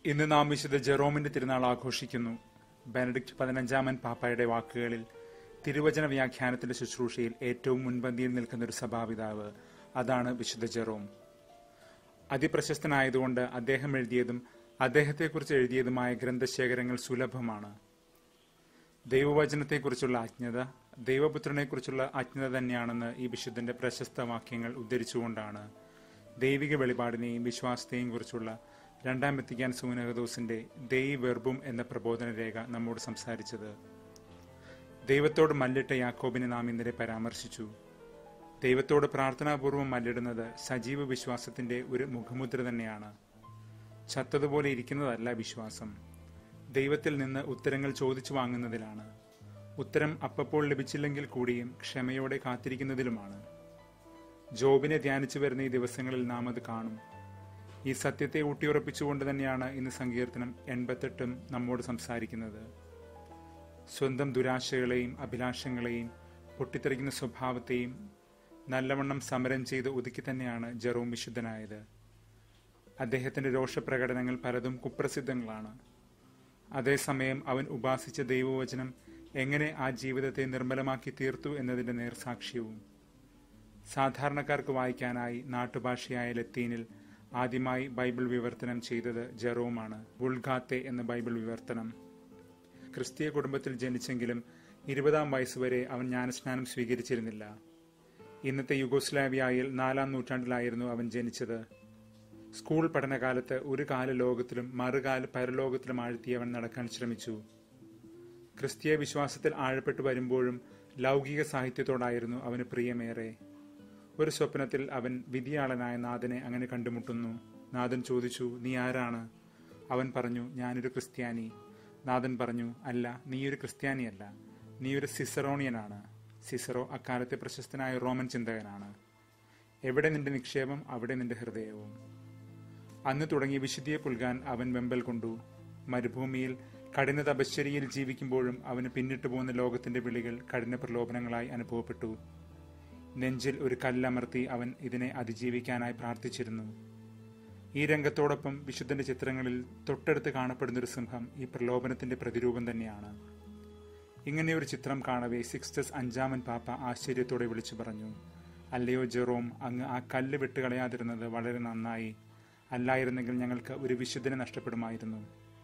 ഇന്ന് നാം വിശുദ്ധ ജെറോമിന്റെ തിരുനാൾ ആഘോഷിക്കുന്നു ബെനഡിക്ട് പതിനഞ്ചാമൻ പാപ്പായുടെ വാക്കുകളിൽ തിരുവചന വ്യാഖ്യാനത്തിന്റെ ശുശ്രൂഷയിൽ ഏറ്റവും മുൻപന്തിയിൽ നിൽക്കുന്ന ഒരു സഭാപിതാവ് അതാണ് വിശുദ്ധ ജെറോം അതിപ്രശസ്തനായതുകൊണ്ട് അദ്ദേഹം എഴുതിയതും അദ്ദേഹത്തെക്കുറിച്ച് എഴുതിയതുമായ ഗ്രന്ഥശേഖരങ്ങൾ സുലഭമാണ് ദൈവവചനത്തെക്കുറിച്ചുള്ള അജ്ഞത ദൈവപുത്രനെക്കുറിച്ചുള്ള അജ്ഞത തന്നെയാണെന്ന് ഈ വിശുദ്ധന്റെ പ്രശസ്ത വാക്യങ്ങൾ ഉദ്ധരിച്ചുകൊണ്ടാണ് ദൈവിക വെളിപാടിനെയും വിശ്വാസത്തെയും കുറിച്ചുള്ള രണ്ടാം വെത്തിക്കാൻ സൂനകദോസിന്റെ ദൈ വെർബും എന്ന പ്രബോധന രേഖ നമ്മോട് സംസാരിച്ചത് ദൈവത്തോട് മല്ലിട്ട യാക്കോബിനെ നാം ഇന്നലെ പരാമർശിച്ചു ദൈവത്തോട് പ്രാർത്ഥനാപൂർവം മല്ലിടുന്നത് സജീവ വിശ്വാസത്തിന്റെ ഒരു മുഖമുദ്ര തന്നെയാണ് ചത്തതുപോലെ ഇരിക്കുന്നതല്ല വിശ്വാസം ദൈവത്തിൽ നിന്ന് ഉത്തരങ്ങൾ ചോദിച്ചു വാങ്ങുന്നതിലാണ് ഉത്തരം അപ്പപ്പോൾ ലഭിച്ചില്ലെങ്കിൽ കൂടിയും ക്ഷമയോടെ കാത്തിരിക്കുന്നതിലുമാണ് ജോബിനെ ധ്യാനിച്ചു വരുന്ന ഈ ദിവസങ്ങളിൽ നാം അത് കാണും ഈ സത്യത്തെ ഊട്ടിയുറപ്പിച്ചുകൊണ്ട് തന്നെയാണ് ഇന്ന് സങ്കീർത്തനം എൺപത്തെട്ടും നമ്മോട് സംസാരിക്കുന്നത് സ്വന്തം ദുരാശകളെയും അഭിലാഷങ്ങളെയും പൊട്ടിത്തെറിക്കുന്ന സ്വഭാവത്തെയും നല്ലവണ്ണം സമരം ചെയ്ത് ഒതുക്കി തന്നെയാണ് ജെറോം വിശുദ്ധനായത് അദ്ദേഹത്തിന്റെ രോഷപ്രകടനങ്ങൾ പലതും കുപ്രസിദ്ധങ്ങളാണ് അതേസമയം അവൻ ഉപാസിച്ച ദൈവവചനം എങ്ങനെ ആ ജീവിതത്തെ നിർമ്മലമാക്കി തീർത്തു എന്നതിന്റെ നേർസാക്ഷ്യവും സാധാരണക്കാർക്ക് വായിക്കാനായി നാട്ടുഭാഷയായ ലത്തീനിൽ ആദ്യമായി ബൈബിൾ വിവർത്തനം ചെയ്തത് ജെറോമാണ് ബുൾഗാത്തെ എന്ന ബൈബിൾ വിവർത്തനം ക്രിസ്തീയ കുടുംബത്തിൽ ജനിച്ചെങ്കിലും ഇരുപതാം വയസ്സുവരെ അവൻ ജ്ഞാനസ്നാനം സ്വീകരിച്ചിരുന്നില്ല ഇന്നത്തെ യുഗോസ്ലാവിയയിൽ നാലാം നൂറ്റാണ്ടിലായിരുന്നു അവൻ ജനിച്ചത് സ്കൂൾ പഠനകാലത്ത് ഒരു കാല ലോകത്തിലും മറുകാല പരലോകത്തിലും ആഴ്ത്തി അവൻ നടക്കാൻ ശ്രമിച്ചു ക്രിസ്തീയ വിശ്വാസത്തിൽ ആഴപ്പെട്ടു വരുമ്പോഴും ലൗകിക സാഹിത്യത്തോടായിരുന്നു അവന് പ്രിയമേറെ ഒരു സ്വപ്നത്തിൽ അവൻ വിധിയാളനായ നാഥനെ അങ്ങനെ കണ്ടുമുട്ടുന്നു നാഥൻ ചോദിച്ചു നീ ആരാണ് അവൻ പറഞ്ഞു ഞാനൊരു ക്രിസ്ത്യാനി നാഥൻ പറഞ്ഞു അല്ല നീ ഒരു ക്രിസ്ത്യാനിയല്ല നീ ഒരു സിസറോണിയനാണ് സിസറോ അക്കാലത്തെ പ്രശസ്തനായ റോമൻ ചിന്തകനാണ് എവിടെ നിന്റെ നിക്ഷേപം അവിടെ നിന്റെ ഹൃദയവും അന്ന് തുടങ്ങി വിശുദ്ധിയെ പുൽകാൻ അവൻ വെമ്പൽ കൊണ്ടു മരുഭൂമിയിൽ കഠിന തപശ്ചര്യയിൽ ജീവിക്കുമ്പോഴും അവന് പിന്നിട്ടു പോകുന്ന ലോകത്തിന്റെ വിളികൾ കഠിന പ്രലോഭനങ്ങളായി അനുഭവപ്പെട്ടു നെഞ്ചിൽ ഒരു കല്ലമർത്തി അവൻ ഇതിനെ അതിജീവിക്കാനായി പ്രാർത്ഥിച്ചിരുന്നു ഈ രംഗത്തോടൊപ്പം വിശുദ്ധന്റെ ചിത്രങ്ങളിൽ തൊട്ടടുത്ത് കാണപ്പെടുന്ന ഒരു സിംഹം ഈ പ്രലോഭനത്തിന്റെ പ്രതിരൂപം തന്നെയാണ് ഇങ്ങനെ ഒരു ചിത്രം കാണവേ സിക്സ്റ്റസ് അഞ്ചാമൻ പാപ്പ ആശ്ചര്യത്തോടെ വിളിച്ചു പറഞ്ഞു അല്ലയോ ജെറോം അങ്ങ് ആ കല്ല് വിട്ടുകളയാതിരുന്നത് വളരെ നന്നായി അല്ലായിരുന്നെങ്കിൽ ഞങ്ങൾക്ക് ഒരു വിശുദ്ധനെ നഷ്ടപ്പെടുമായിരുന്നു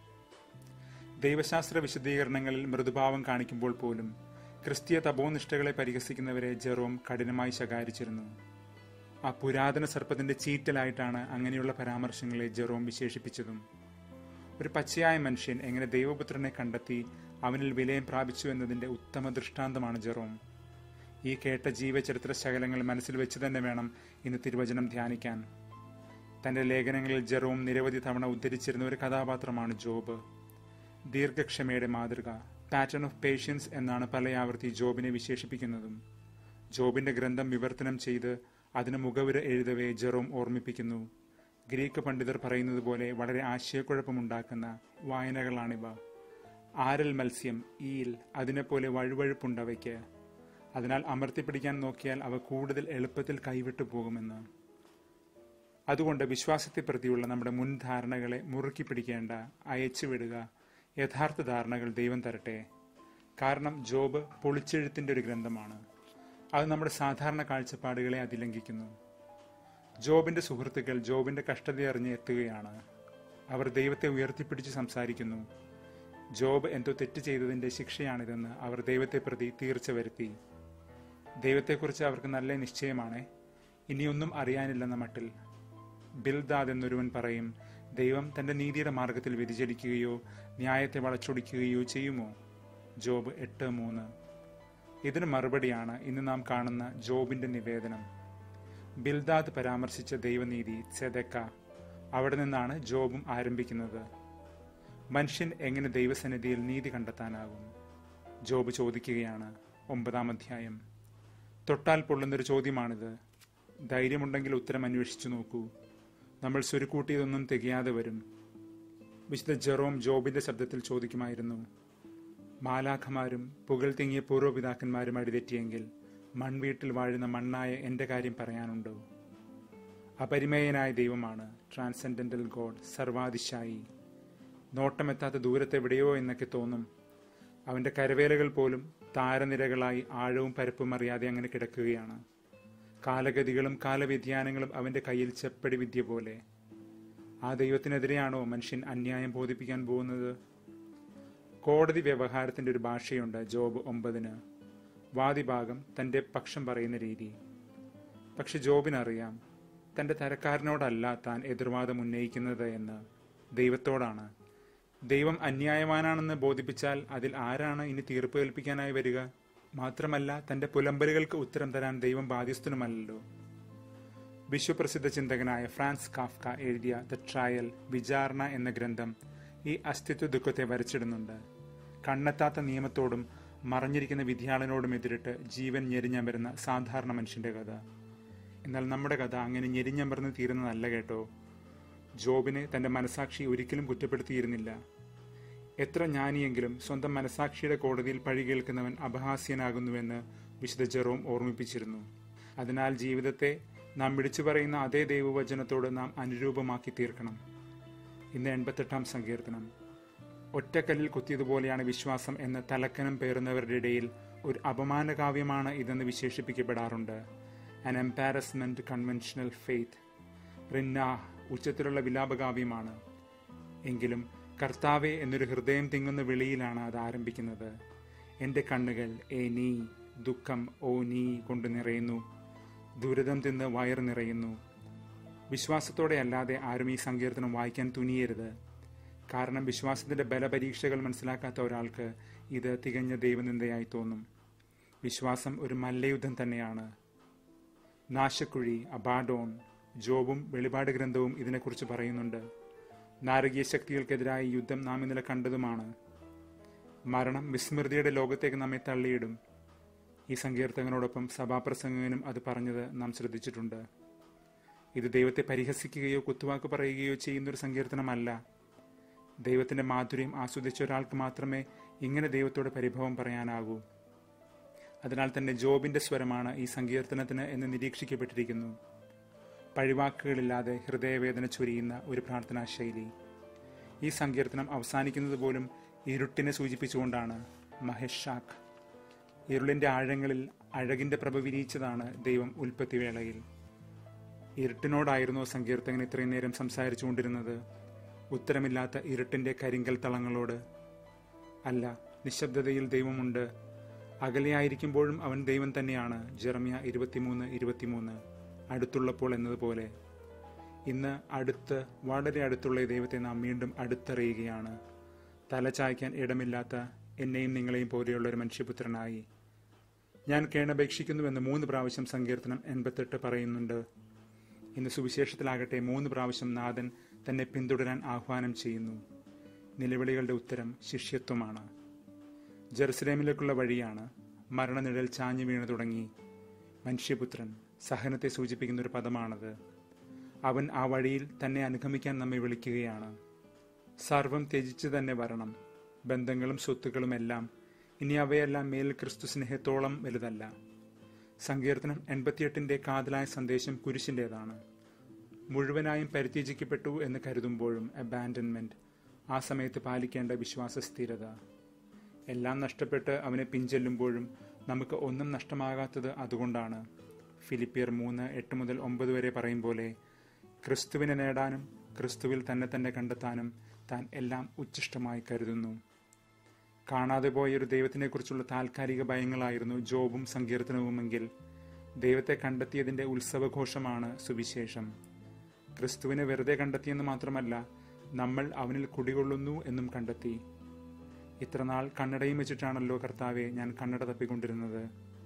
ദൈവശാസ്ത്ര വിശദീകരണങ്ങളിൽ മൃദുഭാവം കാണിക്കുമ്പോൾ പോലും ക്രിസ്തീയ തപോനിഷ്ഠകളെ പരിഹസിക്കുന്നവരെ ജെറോം കഠിനമായി ശകാരിച്ചിരുന്നു ആ പുരാതന സർപ്പത്തിന്റെ ചീറ്റലായിട്ടാണ് അങ്ങനെയുള്ള പരാമർശങ്ങളെ ജെറോം വിശേഷിപ്പിച്ചതും ഒരു പച്ചയായ മനുഷ്യൻ എങ്ങനെ ദൈവപുത്രനെ കണ്ടെത്തി അവനിൽ വിലയം പ്രാപിച്ചു എന്നതിന്റെ ഉത്തമ ദൃഷ്ടാന്തമാണ് ജെറോം ഈ കേട്ട ജീവചരിത്ര ശകലങ്ങൾ മനസ്സിൽ വെച്ച് തന്നെ വേണം ഇന്ന് തിരുവചനം ധ്യാനിക്കാൻ തന്റെ ലേഖനങ്ങളിൽ ജെറോം നിരവധി തവണ ഉദ്ധരിച്ചിരുന്ന ഒരു കഥാപാത്രമാണ് ജോബ് ദീർഘക്ഷമയുടെ മാതൃക പാറ്റേൺ ഓഫ് പേഷ്യൻസ് എന്നാണ് പലയാവർത്തി ജോബിനെ വിശേഷിപ്പിക്കുന്നതും ജോബിന്റെ ഗ്രന്ഥം വിവർത്തനം ചെയ്ത് അതിന് മുഖവുര എഴുതവേ ജെറോം ഓർമ്മിപ്പിക്കുന്നു ഗ്രീക്ക് പണ്ഡിതർ പറയുന്നത് പോലെ വളരെ ആശയക്കുഴപ്പമുണ്ടാക്കുന്ന വായനകളാണിവ ആരൽ മത്സ്യം ഈൽ അതിനെപ്പോലെ വഴുവഴുപ്പുണ്ടവയ്ക്ക് അതിനാൽ അമർത്തിപ്പിടിക്കാൻ നോക്കിയാൽ അവ കൂടുതൽ എളുപ്പത്തിൽ കൈവിട്ടു പോകുമെന്ന് അതുകൊണ്ട് വിശ്വാസത്തെ പ്രതിയുള്ള നമ്മുടെ മുൻധാരണകളെ മുറുക്കി പിടിക്കേണ്ട അയച്ചുവിടുക യഥാർത്ഥ ധാരണകൾ ദൈവം തരട്ടെ കാരണം ജോബ് പൊളിച്ചെഴുത്തിന്റെ ഒരു ഗ്രന്ഥമാണ് അത് നമ്മുടെ സാധാരണ കാഴ്ചപ്പാടുകളെ അതിലംഘിക്കുന്നു ജോബിന്റെ സുഹൃത്തുക്കൾ ജോബിന്റെ കഷ്ടതയറിഞ്ഞ് എത്തുകയാണ് അവർ ദൈവത്തെ ഉയർത്തിപ്പിടിച്ച് സംസാരിക്കുന്നു ജോബ് എന്തോ തെറ്റ് ചെയ്തതിന്റെ ശിക്ഷയാണിതെന്ന് അവർ ദൈവത്തെ പ്രതി തീർച്ച വരുത്തി ദൈവത്തെക്കുറിച്ച് അവർക്ക് നല്ല നിശ്ചയമാണ് ഇനിയൊന്നും അറിയാനില്ലെന്ന മട്ടിൽ ബിൽദാദ് എന്നൊരുവൻ പറയും ദൈവം തന്റെ നീതിയുടെ മാർഗത്തിൽ വ്യതിചലിക്കുകയോ ന്യായത്തെ വളച്ചൊടിക്കുകയോ ചെയ്യുമോ ജോബ് എട്ട് മൂന്ന് ഇതിന് മറുപടിയാണ് ഇന്ന് നാം കാണുന്ന ജോബിന്റെ നിവേദനം ബിൽദാദ് പരാമർശിച്ച ദൈവനീതി സെദക്ക അവിടെ നിന്നാണ് ജോബും ആരംഭിക്കുന്നത് മനുഷ്യൻ എങ്ങനെ ദൈവസന്നിധിയിൽ നീതി കണ്ടെത്താനാകും ജോബ് ചോദിക്കുകയാണ് ഒമ്പതാം അധ്യായം തൊട്ടാൽ പൊള്ളുന്നൊരു ചോദ്യമാണിത് ധൈര്യമുണ്ടെങ്കിൽ ഉത്തരം അന്വേഷിച്ചു നോക്കൂ നമ്മൾ സ്വരുക്കൂട്ടിയതൊന്നും തികയാതെ വരും വിശുദ്ധ ജെറോം ജോബിന്റെ ശബ്ദത്തിൽ ചോദിക്കുമായിരുന്നു മാലാഖമാരും പുകൾ തിങ്ങിയ പൂർവ്വപിതാക്കന്മാരും അടിതെറ്റിയെങ്കിൽ മൺവീട്ടിൽ വാഴുന്ന മണ്ണായ എന്റെ കാര്യം പറയാനുണ്ടോ അപരിമേയനായ ദൈവമാണ് ട്രാൻസെൻഡന്റൽ ഗോഡ് സർവാതിശായി നോട്ടമെത്താത്ത ദൂരത്തെവിടെയോ എന്നൊക്കെ തോന്നും അവന്റെ കരവേലകൾ പോലും താരനിരകളായി ആഴവും പരപ്പും അറിയാതെ അങ്ങനെ കിടക്കുകയാണ് കാലഗതികളും കാലവ്യതിയാനങ്ങളും അവന്റെ കയ്യിൽ ചെപ്പടി വിദ്യ പോലെ ആ ദൈവത്തിനെതിരെയാണോ മനുഷ്യൻ അന്യായം ബോധിപ്പിക്കാൻ പോകുന്നത് കോടതി വ്യവഹാരത്തിന്റെ ഒരു ഭാഷയുണ്ട് ജോബ് ഒമ്പതിന് വാദിഭാഗം തന്റെ പക്ഷം പറയുന്ന രീതി പക്ഷെ ജോബിനറിയാം തന്റെ തരക്കാരനോടല്ല താൻ എതിർവാദം ഉന്നയിക്കുന്നത് എന്ന് ദൈവത്തോടാണ് ദൈവം അന്യായവാനാണെന്ന് ബോധിപ്പിച്ചാൽ അതിൽ ആരാണ് ഇനി തീർപ്പ് കൽപ്പിക്കാനായി വരിക മാത്രമല്ല തന്റെ പുലമ്പലുകൾക്ക് ഉത്തരം തരാൻ ദൈവം ബാധ്യസ്ഥനുമല്ലല്ലോ വിശ്വപ്രസിദ്ധ ചിന്തകനായ ഫ്രാൻസ് കാഫ്ക എഴുതിയ ദ ട്രയൽ വിചാരണ എന്ന ഗ്രന്ഥം ഈ അസ്തിത്വ ദുഃഖത്തെ വരച്ചിടുന്നുണ്ട് കണ്ണെത്താത്ത നിയമത്തോടും മറഞ്ഞിരിക്കുന്ന വിധിയാളനോടും എതിരിട്ട് ജീവൻ ഞെരിഞ്ഞമരുന്ന സാധാരണ മനുഷ്യന്റെ കഥ എന്നാൽ നമ്മുടെ കഥ അങ്ങനെ ഞെരിഞ്ഞമർന്ന് തീരുന്നതല്ല കേട്ടോ ജോബിനെ തന്റെ മനസാക്ഷി ഒരിക്കലും കുറ്റപ്പെടുത്തിയിരുന്നില്ല എത്ര ജ്ഞാനിയെങ്കിലും സ്വന്തം മനസാക്ഷിയുടെ കോടതിയിൽ പഴി കേൾക്കുന്നവൻ അപഹാസ്യനാകുന്നുവെന്ന് വിശുദ്ധ ജെറോം ഓർമ്മിപ്പിച്ചിരുന്നു അതിനാൽ ജീവിതത്തെ നാം വിളിച്ചു പറയുന്ന അതേ ദൈവവചനത്തോട് നാം അനുരൂപമാക്കി തീർക്കണം ഇന്ന് എൺപത്തെട്ടാം സങ്കീർത്തനം ഒറ്റക്കല്ലിൽ കുത്തിയതുപോലെയാണ് വിശ്വാസം എന്ന തലക്കനം പേറുന്നവരുടെ ഇടയിൽ ഒരു അപമാനകാവ്യമാണ് ഇതെന്ന് വിശേഷിപ്പിക്കപ്പെടാറുണ്ട് ആൻ എംപാരസ്മെന്റ് കൺവെൻഷണൽ ഫെയ്ത്ത് റിന്ന ഉച്ചത്തിലുള്ള വിലാപകാവ്യമാണ് എങ്കിലും കർത്താവെ എന്നൊരു ഹൃദയം തിങ്ങുന്ന വിളിയിലാണ് അത് ആരംഭിക്കുന്നത് എൻ്റെ കണ്ണുകൾ ഏ നീ ദുഃഖം ഓ നീ കൊണ്ട് നിറയുന്നു ദുരിതം തിന്ന് വയർ നിറയുന്നു വിശ്വാസത്തോടെ അല്ലാതെ ആരും ഈ സങ്കീർത്തനം വായിക്കാൻ തുനിയരുത് കാരണം വിശ്വാസത്തിന്റെ ബലപരീക്ഷകൾ മനസ്സിലാക്കാത്ത ഒരാൾക്ക് ഇത് തികഞ്ഞ ദൈവനിന്ദയായി തോന്നും വിശ്വാസം ഒരു മല്ലയുദ്ധം തന്നെയാണ് നാശക്കുഴി അബാഡോൺ ജോബും വെളിപാട് ഗ്രന്ഥവും ഇതിനെക്കുറിച്ച് പറയുന്നുണ്ട് നാരകീയ ശക്തികൾക്കെതിരായ യുദ്ധം നാം ഇന്നലെ കണ്ടതുമാണ് മരണം വിസ്മൃതിയുടെ ലോകത്തേക്ക് നമ്മെ തള്ളിയിടും ഈ സങ്കീർത്തകനോടൊപ്പം സഭാപ്രസംഗകനും അത് പറഞ്ഞത് നാം ശ്രദ്ധിച്ചിട്ടുണ്ട് ഇത് ദൈവത്തെ പരിഹസിക്കുകയോ കുത്തുവാക്ക് പറയുകയോ ചെയ്യുന്നൊരു സങ്കീർത്തനമല്ല ദൈവത്തിന്റെ മാധുര്യം ആസ്വദിച്ച ഒരാൾക്ക് മാത്രമേ ഇങ്ങനെ ദൈവത്തോട് പരിഭവം പറയാനാകൂ അതിനാൽ തന്നെ ജോബിന്റെ സ്വരമാണ് ഈ സങ്കീർത്തനത്തിന് എന്ന് നിരീക്ഷിക്കപ്പെട്ടിരിക്കുന്നു പഴിവാക്കുകളില്ലാതെ ഹൃദയവേദന ചൊരിയുന്ന ഒരു പ്രാർത്ഥനാ ശൈലി ഈ സങ്കീർത്തനം അവസാനിക്കുന്നത് പോലും ഇരുട്ടിനെ സൂചിപ്പിച്ചുകൊണ്ടാണ് മഹേഷാഖ് ഇരുളിന്റെ ആഴങ്ങളിൽ അഴകിന്റെ പ്രഭ വിരിയിച്ചതാണ് ദൈവം ഉൽപ്പത്തി വേളയിൽ ഇരുട്ടിനോടായിരുന്നോ സങ്കീർത്തകൻ ഇത്രയും നേരം സംസാരിച്ചുകൊണ്ടിരുന്നത് ഉത്തരമില്ലാത്ത ഇരുട്ടിന്റെ കരിങ്കൽ തളങ്ങളോട് അല്ല നിശബ്ദതയിൽ ദൈവമുണ്ട് അകലെയായിരിക്കുമ്പോഴും അവൻ ദൈവം തന്നെയാണ് ജെറമിയ ഇരുപത്തിമൂന്ന് ഇരുപത്തിമൂന്ന് അടുത്തുള്ളപ്പോൾ എന്നതുപോലെ ഇന്ന് അടുത്ത് വളരെ അടുത്തുള്ള ഈ ദൈവത്തെ നാം വീണ്ടും അടുത്തറിയുകയാണ് തലചായ്ക്കാൻ ഇടമില്ലാത്ത എന്നെയും നിങ്ങളെയും പോലെയുള്ള ഒരു മനുഷ്യപുത്രനായി ഞാൻ കേണപേക്ഷിക്കുന്നുവെന്ന് മൂന്ന് പ്രാവശ്യം സങ്കീർത്തനം എൺപത്തെട്ട് പറയുന്നുണ്ട് ഇന്ന് സുവിശേഷത്തിലാകട്ടെ മൂന്ന് പ്രാവശ്യം നാഥൻ തന്നെ പിന്തുടരാൻ ആഹ്വാനം ചെയ്യുന്നു നിലവിളികളുടെ ഉത്തരം ശിഷ്യത്വമാണ് ജെറുസലേമിലേക്കുള്ള വഴിയാണ് മരണനിഴൽ ചാഞ്ഞു വീണു തുടങ്ങി മനുഷ്യപുത്രൻ സഹനത്തെ സൂചിപ്പിക്കുന്ന ഒരു പദമാണത് അവൻ ആ വഴിയിൽ തന്നെ അനുഗമിക്കാൻ നമ്മെ വിളിക്കുകയാണ് സർവം ത്യജിച്ചു തന്നെ വരണം ബന്ധങ്ങളും സ്വത്തുക്കളും എല്ലാം ഇനി അവയെല്ലാം മേൽ ക്രിസ്തു സ്നേഹത്തോളം വലുതല്ല സങ്കീർത്തനം എൺപത്തിയെട്ടിന്റെ കാതലായ സന്ദേശം കുരിശിൻ്റെതാണ് മുഴുവനായും പരിത്യജിക്കപ്പെട്ടു എന്ന് കരുതുമ്പോഴും അബാൻഡൻമെന്റ് ആ സമയത്ത് പാലിക്കേണ്ട വിശ്വാസ സ്ഥിരത എല്ലാം നഷ്ടപ്പെട്ട് അവനെ പിഞ്ചെല്ലുമ്പോഴും നമുക്ക് ഒന്നും നഷ്ടമാകാത്തത് അതുകൊണ്ടാണ് ഫിലിപ്പിയർ മൂന്ന് എട്ട് മുതൽ ഒമ്പത് വരെ പറയും പോലെ ക്രിസ്തുവിനെ നേടാനും ക്രിസ്തുവിൽ തന്നെ തന്നെ കണ്ടെത്താനും താൻ എല്ലാം ഉച്ഛിഷ്ടമായി കരുതുന്നു കാണാതെ പോയ ഒരു ദൈവത്തിനെക്കുറിച്ചുള്ള താൽക്കാലിക ഭയങ്ങളായിരുന്നു ജോബും സങ്കീർത്തനവുമെങ്കിൽ ദൈവത്തെ കണ്ടെത്തിയതിന്റെ ഉത്സവഘോഷമാണ് സുവിശേഷം ക്രിസ്തുവിനെ വെറുതെ കണ്ടെത്തിയെന്ന് മാത്രമല്ല നമ്മൾ അവനിൽ കുടികൊള്ളുന്നു എന്നും കണ്ടെത്തി ഇത്രനാൾ കണ്ണടയും വെച്ചിട്ടാണല്ലോ കർത്താവെ ഞാൻ കണ്ണട തപ്പിക്കൊണ്ടിരുന്നത്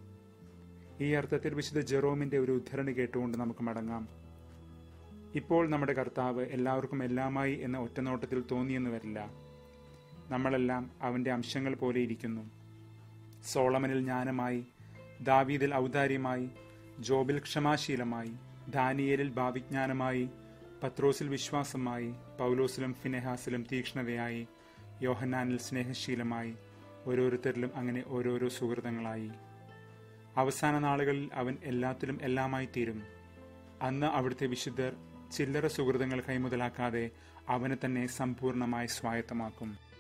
ഈ അർത്ഥത്തിൽ വിശുദ്ധ ജെറോമിന്റെ ഒരു ഉദ്ധരണി കേട്ടുകൊണ്ട് നമുക്ക് മടങ്ങാം ഇപ്പോൾ നമ്മുടെ കർത്താവ് എല്ലാവർക്കും എല്ലാമായി എന്ന ഒറ്റനോട്ടത്തിൽ തോന്നിയെന്ന് വരില്ല നമ്മളെല്ലാം അവന്റെ അംശങ്ങൾ പോലെ ഇരിക്കുന്നു സോളമനിൽ ജ്ഞാനമായി ദാവീദിൽ ഔദാര്യമായി ജോബിൽ ക്ഷമാശീലമായി ദാനിയേലിൽ ഭാവിജ്ഞാനമായി പത്രോസിൽ വിശ്വാസമായി പൗലോസിലും ഫിനെഹാസിലും തീക്ഷ്ണതയായി യോഹന്നാനിൽ സ്നേഹശീലമായി ഓരോരുത്തരിലും അങ്ങനെ ഓരോരോ സുഹൃതങ്ങളായി അവസാന നാളുകളിൽ അവൻ എല്ലാത്തിലും എല്ലാമായി തീരും അന്ന് അവിടുത്തെ വിശുദ്ധർ ചില്ലറ സുഹൃതങ്ങൾ കൈമുതലാക്കാതെ അവനെ തന്നെ സമ്പൂർണമായി സ്വായത്തമാക്കും